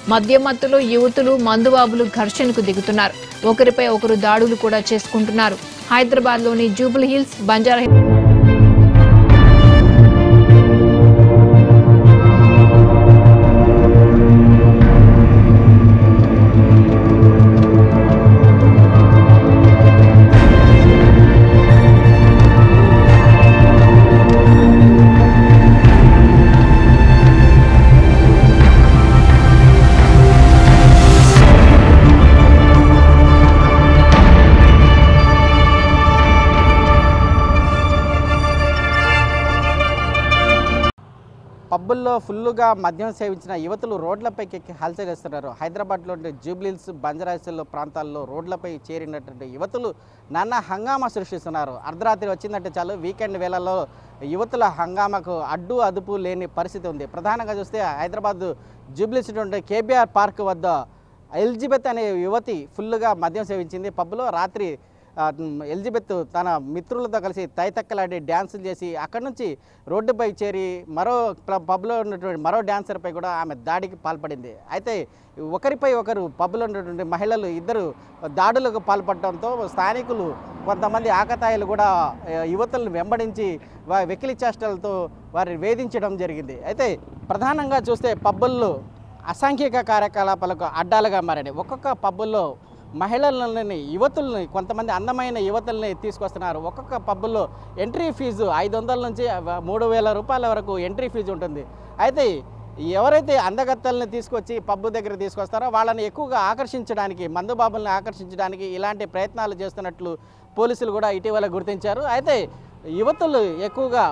మద్యం మత్తులో యువతులు మందుబాబులు ఘర్షణకు దిగుతున్నారు ఒకరిపై ఒకరు దాడులు కూడా చేసుకుంటున్నారు హైదరాబాద్లోని జూబుల్ హిల్స్ బంజారా పబ్బుల్లో ఫుల్లుగా మద్యం సేవించిన యువతులు రోడ్లపైకి ఎక్కి హల్చల్ చేస్తున్నారు హైదరాబాద్లోని జూబ్లీల్స్ బంజరాయిల్స్ ప్రాంతాల్లో రోడ్లపై చేరినటువంటి యువతులు నానా హంగామా సృష్టిస్తున్నారు అర్ధరాత్రి వచ్చిందంటే చాలు వీకెండ్ వేళల్లో యువతుల హంగామాకు అడ్డు అదుపు లేని పరిస్థితి ఉంది ప్రధానంగా చూస్తే హైదరాబాద్ జూబ్లీస్ ఉండే కేబీఆర్ పార్క్ వద్ద ఎలిజబెత్ అనే యువతి ఫుల్లుగా మద్యం సేవించింది పబ్లో రాత్రి ఆ, మ్, ఎలిజబెత్ తన మిత్రులతో కలిసి తైతక్కలాడి డ్యాన్సులు చేసి అక్కడి నుంచి రోడ్డుపై చేరి మరో ప్ర- పబ్లో ఉన్నటువంటి మరో డ్యాన్సర్పై కూడా ఆమె దాడికి పాల్పడింది అయితే ఒకరిపై ఒకరు పబ్లో ఉన్నటువంటి మహిళలు ఇద్దరు దాడులకు పాల్పడటంతో స్థానికులు కొంతమంది ఆకతాయిలు కూడా ఆ, యువతులను వెంబడించి వా వెకిలి చేష్టలతో వారిని వేధించడం జరిగింది అయితే ప్రధానంగా చూస్తే పబ్బుల్లో అసాంఘిక కార్యకలాపాలకు అడ్డాలుగా మారాయి ఒక్కొక్క పబ్బుల్లో మహిళలని యువతుల్ని కొంతమంది అందమైన యువతుల్ని తీసుకొస్తున్నారు ఒక్కొక్క పబ్బుల్లో ఎంట్రీ ఫీజు ఐదు వందల నుంచి వ- మూడు వేల రూపాయల వరకు ఎంట్రీ ఫీజు ఉంటుంది అయితే ఎవరైతే అందగత్తల్ని తీసుకొచ్చి పబ్బు దగ్గర తీసుకొస్తారో వాళ్ళని ఎక్కువగా ఆకర్షించడానికి మందుబాబుల్ని ఆకర్షించడానికి ఇలాంటి ప్రయత్నాలు చేస్తున్నట్లు పోలీసులు కూడా ఇటీవల గుర్తించారు అయితే యువతులు ఎక్కువగా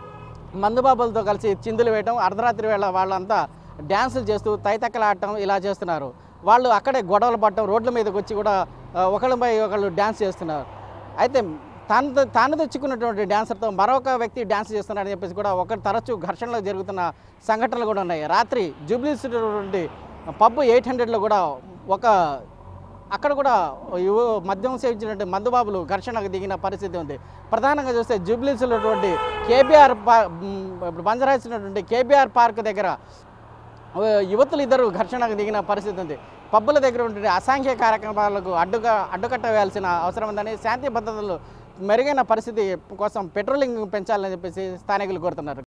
మందుబాబులతో కలిసి చిందులు వేయటం అర్ధరాత్రి వేళ వాళ్ళంతా డ్యాన్సులు చేస్తూ తైతక్కలాడటం ఇలా చేస్తున్నారు వాళ్ళు అక్కడే గొడవలు పడటం రోడ్ల మీదకి వచ్చి కూడా ఆ, ఒకళ్ళపై ఒకళ్ళు డ్యాన్స్ చేస్తున్నారు అయితే తాను తాను తెచ్చుకున్నటువంటి డ్యాన్సర్తో మరొక వ్యక్తి డ్యాన్స్ చేస్తున్నాడని చెప్పేసి కూడా ఒకరు తరచూ ఘర్షణలు జరుగుతున్న సంఘటనలు కూడా ఉన్నాయి రాత్రి జూబ్లీస్ నుండి పబ్ ఎయిట్ హండ్రెడ్లో కూడా ఒక అక్కడ కూడా యువ మద్యం సేవించినటువంటి మందుబాబులు ఘర్షణకు దిగిన పరిస్థితి ఉంది ప్రధానంగా చూస్తే జూబ్లీస్ ఉన్నటువంటి కేబీఆర్ పా బంజరాయిస్ ఉన్నటువంటి కేబీఆర్ పార్క్ దగ్గర ఆ, యువతులు ఇద్దరు ఘర్షణకు దిగిన పరిస్థితి ఉంది పబ్బుల దగ్గర ఉండే అసాంఘిక కార్యక్రమాలకు అడ్డుగా అడ్డుకట్ట వేయాల్సిన అవసరం ఉందని శాంతి భద్రతలు మెరుగైన పరిస్థితి కోసం పెట్రోలింగ్ పెంచాలని చెప్పేసి స్థానికులు కోరుతున్నారు